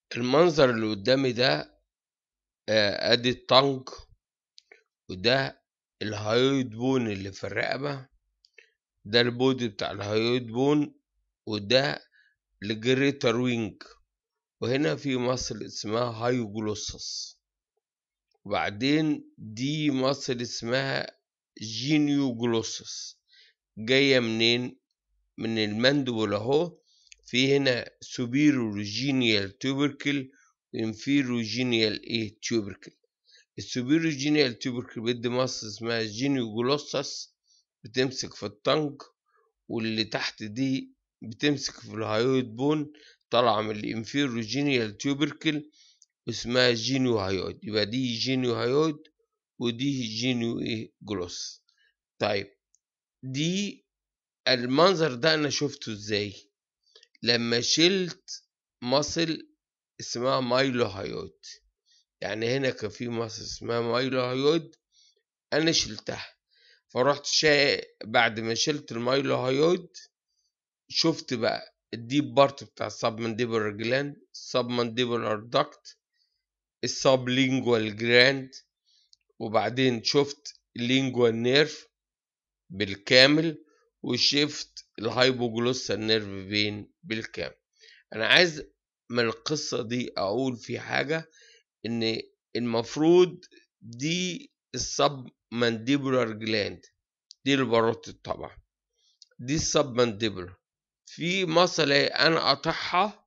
المنظر اللي قدامي ده آه، ادي الطنج وده الهايويد بون اللي في الرقبة ده البودي بتاع الهايويد بون وده الجريتر وينج وهنا في مصل اسمها هايوجلوسس وبعدين دي مصل اسمها جينيوجلوسس جاية منين من المندبل اهو في هنا superior genial tubercle وانفيرو جينيال ايه tubercle السوبيرو جينيال tubercle بيدي مصل اسمها جينيوجلوسس بتمسك في الطنج واللي تحت دي بتمسك في الهايويد بون طالعة من الانفيرو جينيال tubercle اسمها جينيو هايويد يبقى دي جينيو هايويد ودي جينيو ايه جلوس طيب دي المنظر ده انا شفته ازاي لما شلت مصل اسمها مايلو هايويد يعني هنا كان في مصل اسمها مايلو هايويد انا شلتها فرحت شا... بعد ما شلت المايلو هايويد شفت بقى الديب بارت بتاع السبمنديبولار جلاند السبمنديبولار داكت السبلينجوال جراند وبعدين شفت اللينجوال نيرف بالكامل وشفت الهايبوجلوسال نيرف بين بالكامل انا عايز من القصة دي اقول في حاجة ان المفروض دي السب مانديبولار جلاند دي الباروتيد طبعا دي السب مانديبولار في مصلة انا قاطعها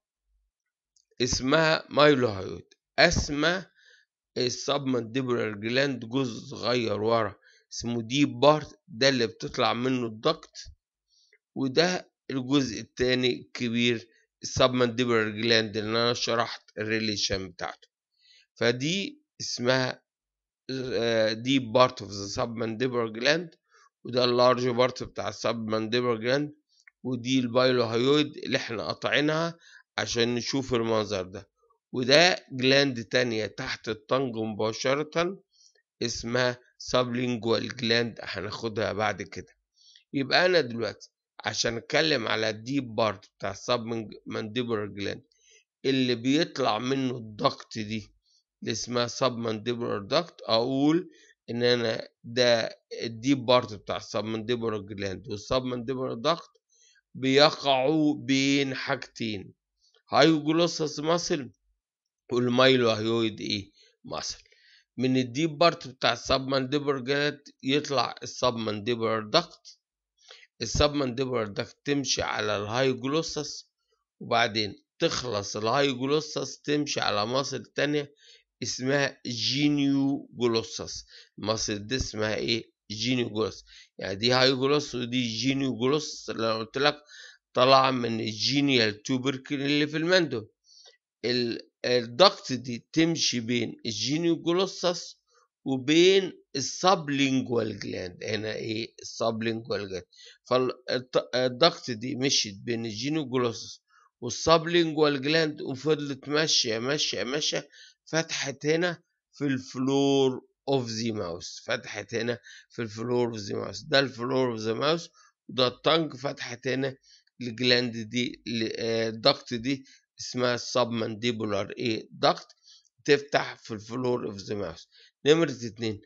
اسمها مايلوهايود اسمى السب مانديبولار جلاند جزء صغير ورا اسمه ديب بارت ده اللي بتطلع منه الضغط وده الجزء التاني الكبير السب مانديبولار جلاند اللي انا شرحت الريليشن بتاعته فدي اسمها ديب بارت اوف ذا سب مانديبولار جلاند وده اللارج بارت بتاع السب مانديبولار جلاند ودي البايلوهايويد اللي احنا قاطعينها عشان نشوف المنظر ده وده جلاند تانية تحت الطنج مباشرة اسمها سابلينجوال جلاند هناخدها بعد كده يبقى انا دلوقتي عشان اتكلم على الديب بارت بتاع السب مانديبولار جلاند اللي بيطلع منه الضغط دي اللي اسمها سب مانديبولار داكت اقول ان انا ده الديب بارت بتاع السب مانديبولار جلاند والسب مانديبولار داكت بيقعوا بين حاجتين هايوجلوسس ماسل والمايلو هيويد ايه ماسل من الديب بارت بتاع السب مانديبولار جلاند يطلع السب مانديبولار داكت السب مانديبولار داكت تمشي على الهايوجلوسس وبعدين تخلص الهايوجلوسس تمشي على ماسل تانية اسمها جينيو جلوسس المصل دي اسمها ايه جينيو جلوس يعني دي هاي جلوس ودي جينيو جلوس اللي قلت لك طالعه من الجينيال توبركل اللي في المندو الضغط دي تمشي بين الجينيو جلوسس وبين السبلينجوال جلاند هنا ايه السبلينجوال جلاند فالضغط دي مشيت بين الجينيو جلوسس والسبلينجوال جلاند وفضلت ماشيه ماشيه ماشيه فتحت هنا في الفلور اوف ذا ماوس فتحت هنا في الفلور اوف ذا ماوس ده الفلور اوف ذا ماوس وده التنج فتحت هنا الجلاند دي الضغط دي اسمها السبمنديبولار ايه ضغط تفتح في الفلور اوف ذا ماوس نمرة اتنين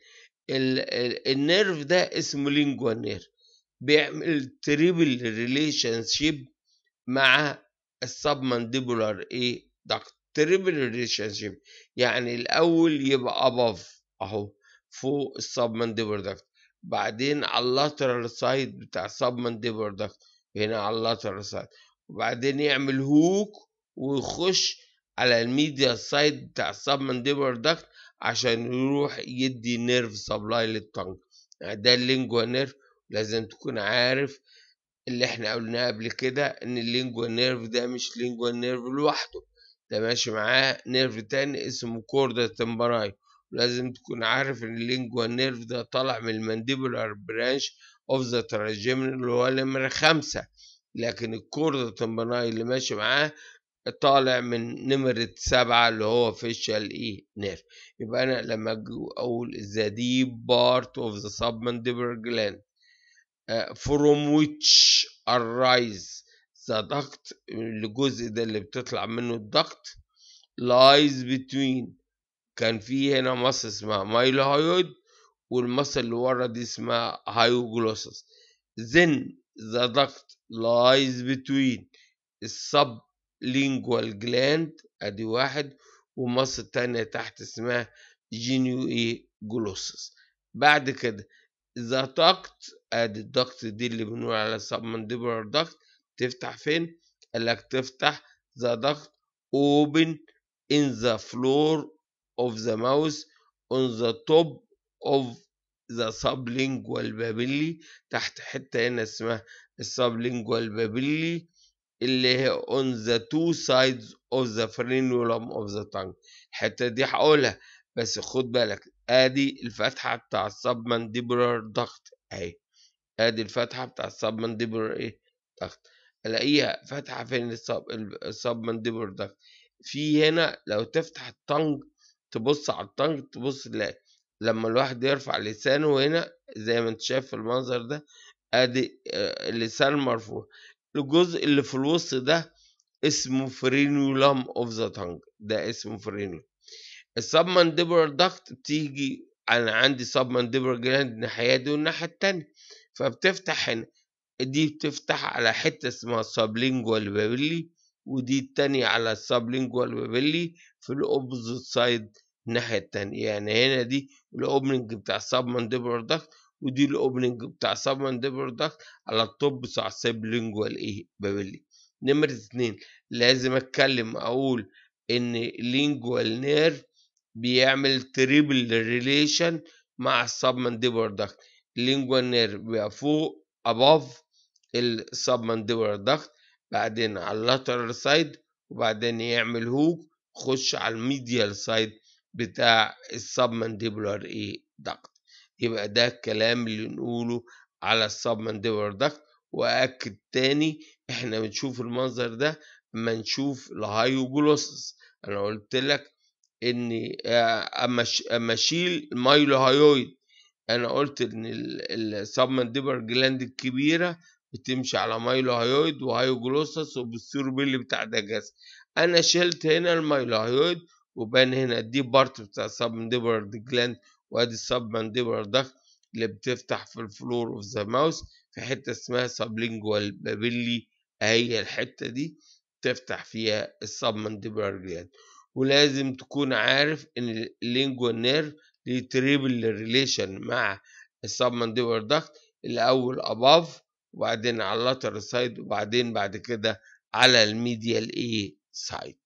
النيرف ده اسمه لينجوا نيرف بيعمل تريبل ريليشن شيب مع السبمنديبولار ايه ضغط تريبل ريليشن شيب يعني الاول يبقى اباف اهو فوق السبمنديبولار ضغط بعدين على اللاترال سايد بتاع السبمنديبولار ضغط هنا على اللاترال سايد وبعدين يعمل هوك ويخش على الميديا سايد بتاع السبمنديبولار ضغط عشان يروح يدي نيرف سبلاي للطنج يعني ده اللينجوا نيرف لازم تكون عارف اللي احنا قلناه قبل كده ان اللينجوا نيرف ده مش لينجوا نيرف لوحده ده ماشي معاه نيرف تاني اسمه كوردا تمبراي لازم تكون عارف ان اللينجوا نيرف ده طالع من المانديبولار برانش اوف ذا تراجيمن اللي هو نمرة خمسة لكن الكوردا تمبراي اللي ماشي معاه طالع من نمرة سبعة اللي هو فيشال ايه نيرف يبقى انا لما اقول the deep part of the submandibular gland uh, from which arise the duct الجزء ده اللي بتطلع منه الضغط lies between كان في هنا مصل اسمها مايلوهايويد والمصل اللي ورا دي اسمها هايوجلوسس then the duct lies between السبلينجوال جلاند ادي واحد ومصل تانية تحت اسمها جينيو ايه جلوسس بعد كده the duct ادي الدكت دي اللي بنقول على submandibular duct تفتح فين؟ قال لك تفتح the duct open in the floor of the mouth on the top of the sublingual papilla تحت حتة هنا اسمها السبلينجوال بابيلي اللي هي on the two sides of the frenulum of the tongue الحتة دي هقولها بس خد بالك ادي الفتحة بتاع السبمنديبولار ضغط اهي ادي الفتحة بتاع السبمنديبولار ايه ضغط الاقيها فتحة فين السبمنديبولار ضغط في هنا لو تفتح الطنج تبص على الطنج تبص تلاقي لما الواحد يرفع لسانه هنا زي ما انت شايف في المنظر ده ادي اللسان مرفوع الجزء اللي في الوسط ده اسمه فرينولم اوف ذا تانج ده اسمه فرينولم السبمنديبولار داكت بتيجي انا عندي سبمنديبولار جلاند الناحيه دي والناحيه التانية فبتفتح هنا دي بتفتح على حته اسمها سبلينجوال بابيلي ودي التانية على السبلينجوال بابيلي في الاوبوزيت سايد الناحيه التانية يعني هنا دي الاوبننج بتاع السبمنديبولار داكت ودي الاوبننج بتاع السبمنديبولار داكت على التوب بتاع السبلينجوال ايه بابيلي نمرة اتنين لازم اتكلم اقول ان اللينجوال نيرف بيعمل تريبل ريليشن مع السبمنديبولار داكت اللينجوال نيرف بيبقى فوق above السبمنديبولار داكت بعدين على اللاترال سايد وبعدين يعمل هوك خش على الميديال سايد بتاع السبمنديبولار ايه داكت يبقى ده الكلام اللي نقوله على السبمنديبولار داكت واكد تاني احنا بنشوف المنظر ده اما نشوف الهايوجلوسس انا قلت لك اني اما اشيل المايلوهايويد انا قلت ان السبمنديبر جلاند الكبيره بتمشي على مايلوهايويد وهايوجلوسس وبالسيروبيلي بتاع دجاس انا شلت هنا المايلوهايويد وبان هنا دي بارت بتاع السبمنديبر جلاند وادي السبمنديبر ده اللي بتفتح في الفلور اوف ذا ماوس في حته اسمها سبلينجوال بابيلي هي الحته دي تفتح فيها السبمنديبولار جلاند ولازم تكون عارف ان اللينجوال نيرف ليه تريبل ريليشن مع السبمنديبولار داكت الاول اباف وبعدين على اللاتر سايد وبعدين بعد كده على الميديال ايه سايد